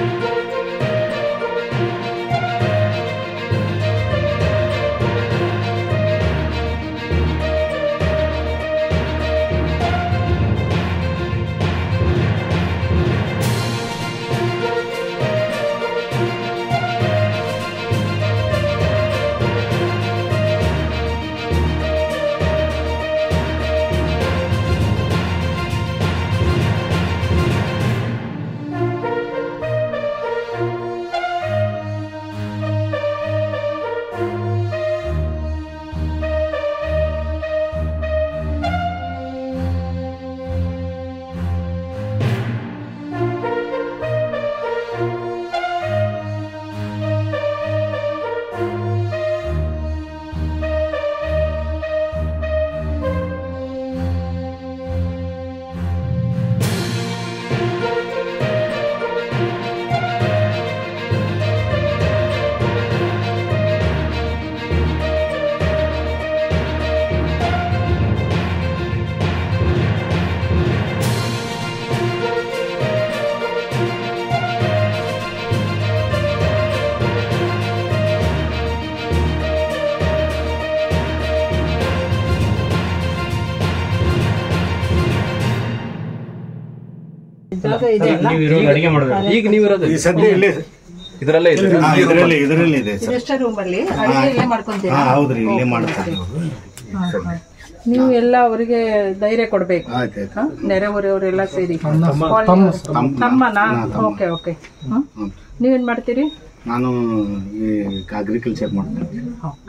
ಜಾಗ ಇದೆ ಅಲ್ಲ ಅಡಿಗೆ ಮಾಡಬೇಕು ಈಗ ನೀವಿರೋದು ಈ ಸದ್ಯ ಇಲ್ಲಿ ಇದರಲ್ಲೇ ಇದೆ ಹಾ, ಇದರಲ್ಲಿ ಇದರಲ್ಲಿ ಇದೆ ಸರ್ ಇದೆಷ್ಟೇ ರೂಮ್ ಅಲ್ಲಿ ಅಡಿಗೆ ಇಲ್ಲೇ ಮಾಡ್ಕೊಂತೀರಾ ಹಾ ಹೌದ್ರಿ ಇಲ್ಲೇ ಮಾಡ್ತಾರೆ ಹಾ, ಹಾ. ನೀವು ಎಲ್ಲ ಅವರಿಗೆ ಧೈರ್ಯ ಕೊಡ್ಬೇಕು ಆಯ್ತಾಯ್ತು ಹಾ? ನೆರೆಹೊರೆಯವರೆಲ್ಲ ಸೇರಿ ತಮ್ಮ- ತಮ್ಮನ ಹಾ, ತಮ್ಮ. ಓಕೆ ಓಕೆ ಹ್ಮ್ ನೀವೇನ್ ಮಾಡ್ತೀರಿ ನಾನು ಈ ಅಗ್ರಿಕಲ್ಚರ್ ಮಾಡ್ತೀನಿ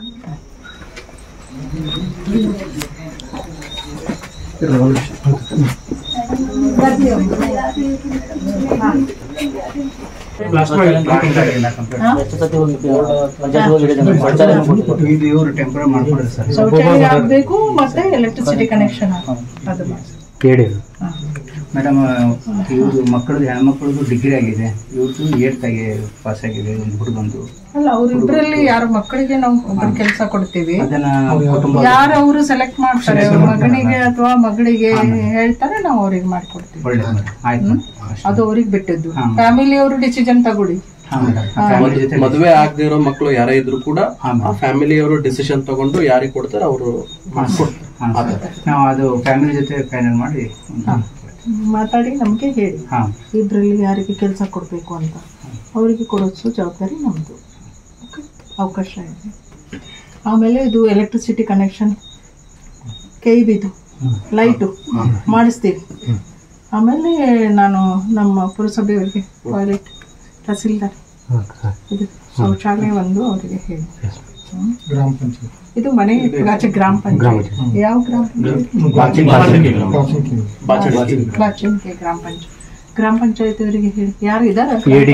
ಇದು ಇವರು ಟೆಂಪರ್ ಮಾಡ್ಕೊಡ್ರಿ ಸರ್ ಶೌಚಾಲಯ ಆಗ್ಬೇಕು ಮತ್ತೆ ಎಲೆಕ್ಟ್ರಿಸಿಟಿ ಕನೆಕ್ಷನ್ ಅದು ಮಾಡಿ. ಹಾ. ಮೇಡಮ್ ಇವ್ರದ್ದು ಮಕ್ಕಳದು ಹೆಣ್ಮಕ್ಳದು ಡಿಗ್ರಿ ಆಗಿದೆ ಇವ್ರದ್ದು ಏಟ್ ಆಗಿ ಪಾಸ್ ಆಗಿದೆ ಒಂದು ಹುಡುಗಂದು ಅಲ್ಲ ಅವ್ರಿಬ್ರಲ್ಲಿ ಯಾರ ಮಕ್ಕಳಿಗೆ ನಾವು ಒಬ್ಬರು ಕೆಲಸ ಕೊಡ್ತೀವಿ ಅದನ್ನ ಕುಟುಂಬ ಯಾರು ಅವರು ಸೆಲೆಕ್ಟ್ ಮಾಡ್ತಾರೆ ಮಗನಿಗೆ ಅಥವಾ ಮಗಳಿಗೆ ಹೇಳ್ತಾರೆ ನಾವು ಅವ್ರಿಗೆ ಮಾಡ್ಕೊಡ್ತೀವಿ ಒಳ್ಳೆ ಆಯ್ತು ಅದು ಅವ್ರಿಗೆ ಬಿಟ್ಟಿದ್ದು ಫ್ಯಾಮಿಲಿ ಅವರು ಡಿಸಿಷನ್ ತಗೊಳ್ಳಿ ಹಾ ಮೇಡಮ್ ಫ್ಯಾಮಿಲಿ ಜೊತೆ ಮದುವೆ ಆಗದೆ ಇರೋ ಮಕ್ಕಳು ಯಾರೇ ಇದ್ರು ಕೂಡ ಆ ಫ್ಯಾಮಿಲಿಯವರು ಡಿಸಿಷನ್ ತಗೊಂಡು ಯಾರಿಗೆ ಕೊಡ್ತಾರೆ ಅವರು ಮಾಡ್ಕೊಡ್ತಾರೆ ಹಾ ಸರ್. ನಾವು ಅದು ಫ್ಯಾಮಿಲಿ ಜೊತೆ ಫೈನಲ್ ಮಾಡಿ ಮಾತಾಡಿ ನಮಗೆ ಹೇಳಿ ಹಾ ಇದ್ರಲ್ಲಿ ಯಾರಿಗೆ ಕೆಲಸ ಕೊಡಬೇಕು ಅಂತ ಅವರಿಗೆ ಕೊಡೋದು ಜವಾಬ್ದಾರಿ ನಮ್ಮದು ಅವಕಾಶ ಇದೆ ಆಮೇಲೆ ಇದು ಎಲೆಕ್ಟ್ರಿಸಿಟಿ ಕನೆಕ್ಷನ್ ಕೈಬಿದು ಲೈಟು ಮಾಡಿಸ್ತೀವಿ ಆಮೇಲೆ ನಾನು ನಮ್ಮ ಪುರಸಭೆಯವರಿಗೆ ಟಾಯ್ಲೆಟ್ ತಹಸೀಲ್ದಾರ್ ಇದು ಶೌಚಾಲಯ ಒಂದು ಅವರಿಗೆ ಹೇಳಿ ಹ್ಮ್. ಇದು ಮನೆ ಆಚೆ ಗ್ರಾಮ ಪಂಚಾಯತ್ ಯಾವ ಗ್ರಾಮ ಪಂಚಾಯತ್ ಬಾಚಣಿಕೆ ಗ್ರಾಮ ಪಂಚಾಯತ್ ಗ್ರಾಮ ಪಂಚಾಯತ್ ಅವರಿಗೆ ಹೇಳಿ ಯಾರು ಇದಾರ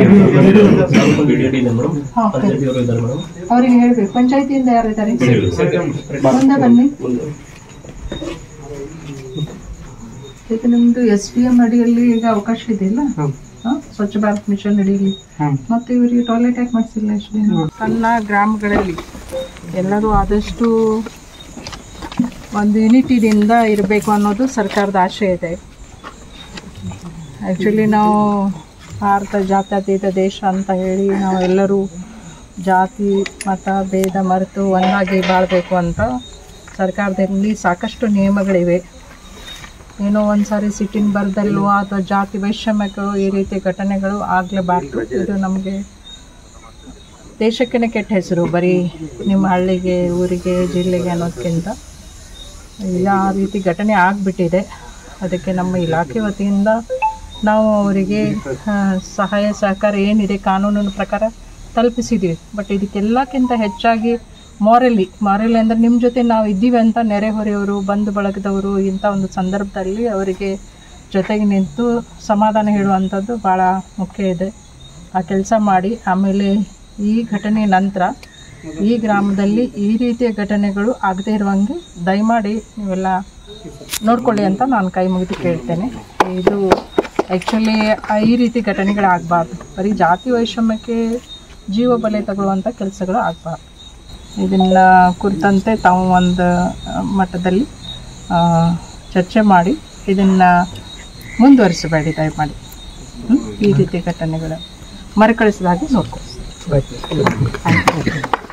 ಅವರಿಗೆ ಹೇಳ್ಬೇಕು ಪಂಚಾಯತಿಯಿಂದ ಯಾರು ಇದ್ದಾರೆ ಮುಂದೆ ಬನ್ನಿ ಈಗ ನಿಮ್ದು ಎಸ್ ಡಿ ಎಂ ಅಡಿಯಲ್ಲಿ ಈಗ ಅವಕಾಶ ಇದೆಯಲ್ಲ ಹಾ? ಸ್ವಚ್ಛ ಭಾರತ್ ಮಿಷನ್ ಅಡಿಯಲ್ಲಿ ಮತ್ತೆ ಇವರಿಗೆ ಟಾಯ್ಲೆಟ್ ಯಾಕೆ ಮಾಡಿಸಿಲ್ಲ ಎಷ್ಟು ದಿನ ಸಣ್ಣ ಗ್ರಾಮಗಳಲ್ಲಿ ಎಲ್ಲರೂ ಆದಷ್ಟು ಒಂದು ಯೂನಿಟಿದಿಂದ ಇರಬೇಕು ಅನ್ನೋದು ಸರ್ಕಾರದ ಆಶೆ ಇದೆ ಆ್ಯಕ್ಚುಲಿ ನಾವು ಭಾರತ ಜಾತ್ಯತೀತ ದೇಶ ಅಂತ ಹೇಳಿ ನಾವೆಲ್ಲರೂ ಜಾತಿ ಮತ ಭೇದ ಮರೆತು ಒಂದಾಗಿ ಬಾಳಬೇಕು ಅಂತ ಸರ್ಕಾರದಲ್ಲಿ ಸಾಕಷ್ಟು ನಿಯಮಗಳಿವೆ ಏನೋ ಒಂದು ಸಾರಿ ಸಿಟ್ಟಿನ ಬರದಲ್ವೋ ಅಥವಾ ಜಾತಿ ವೈಷಮ್ಯಗಳು ಈ ರೀತಿ ಘಟನೆಗಳು ಆಗಲೇಬಾರ್ದು ಇದು ನಮಗೆ ದೇಶಕ್ಕೇ ಕೆಟ್ಟ ಹೆಸರು ಬರೀ ನಿಮ್ಮ ಹಳ್ಳಿಗೆ ಊರಿಗೆ ಜಿಲ್ಲೆಗೆ ಅನ್ನೋದಕ್ಕಿಂತ ಈಗ ಆ ರೀತಿ ಘಟನೆ ಆಗಿಬಿಟ್ಟಿದೆ ಅದಕ್ಕೆ ನಮ್ಮ ಇಲಾಖೆ ವತಿಯಿಂದ ನಾವು ಅವರಿಗೆ ಆ, ಸಹಾಯ ಸಹಕಾರ ಏನಿದೆ ಕಾನೂನಿನ ಪ್ರಕಾರ ತಲುಪಿಸಿದ್ದೀವಿ ಬಟ್ ಇದಕ್ಕೆಲ್ಲಕ್ಕಿಂತ ಹೆಚ್ಚಾಗಿ ಮಾರಲಿ ಮಾರಲಿ ಅಂದರೆ ನಿಮ್ಮ ಜೊತೆ ನಾವು ಇದ್ದೀವಿ ಅಂತ ನೆರೆಹೊರೆಯವರು ಬಂಧು ಬಳಗದವರು ಇಂಥ ಒಂದು ಸಂದರ್ಭದಲ್ಲಿ ಅವರಿಗೆ ಜೊತೆಗೆ ನಿಂತು ಸಮಾಧಾನ ಹೇಳುವಂಥದ್ದು ಭಾಳ ಮುಖ್ಯ ಇದೆ ಆ ಕೆಲಸ ಮಾಡಿ ಆಮೇಲೆ ಈ ಘಟನೆ ನಂತರ ಈ ಗ್ರಾಮದಲ್ಲಿ ಈ ರೀತಿಯ ಘಟನೆಗಳು ಆಗದೇ ಇರುವಂಗೆ ದಯಮಾಡಿ ನೀವೆಲ್ಲ ನೋಡ್ಕೊಳ್ಳಿ ಅಂತ ನಾನು ಕೈ ಮುಗಿದು ಕೇಳ್ತೇನೆ ಇದು ಆ್ಯಕ್ಚುಲಿ ಈ ರೀತಿ ಘಟನೆಗಳಾಗಬಾರ್ದು ಬರೀ ಜಾತಿ ವೈಷಮ್ಯಕ್ಕೆ ಜೀವ ಬಲೆ ತಗೊಳ್ಳುವಂಥ ಕೆಲಸಗಳು ಆಗಬಾರ್ದು ಇದನ್ನ ಕುರಿತಂತೆ ತಾವು ಒಂದು ಆ, ಮಟ್ಟದಲ್ಲಿ ಆ, ಚರ್ಚೆ ಮಾಡಿ ಇದನ್ನು ಮುಂದುವರಿಸಬೇಡಿ ದಯಮಾಡಿ ಹ್ಮ್? ಈ ರೀತಿ ಘಟನೆಗಳು ಮರುಕಳಿಸಿದ ಹಾಗೆ ನೋಡ್ಕೊ ಆಯ್ತು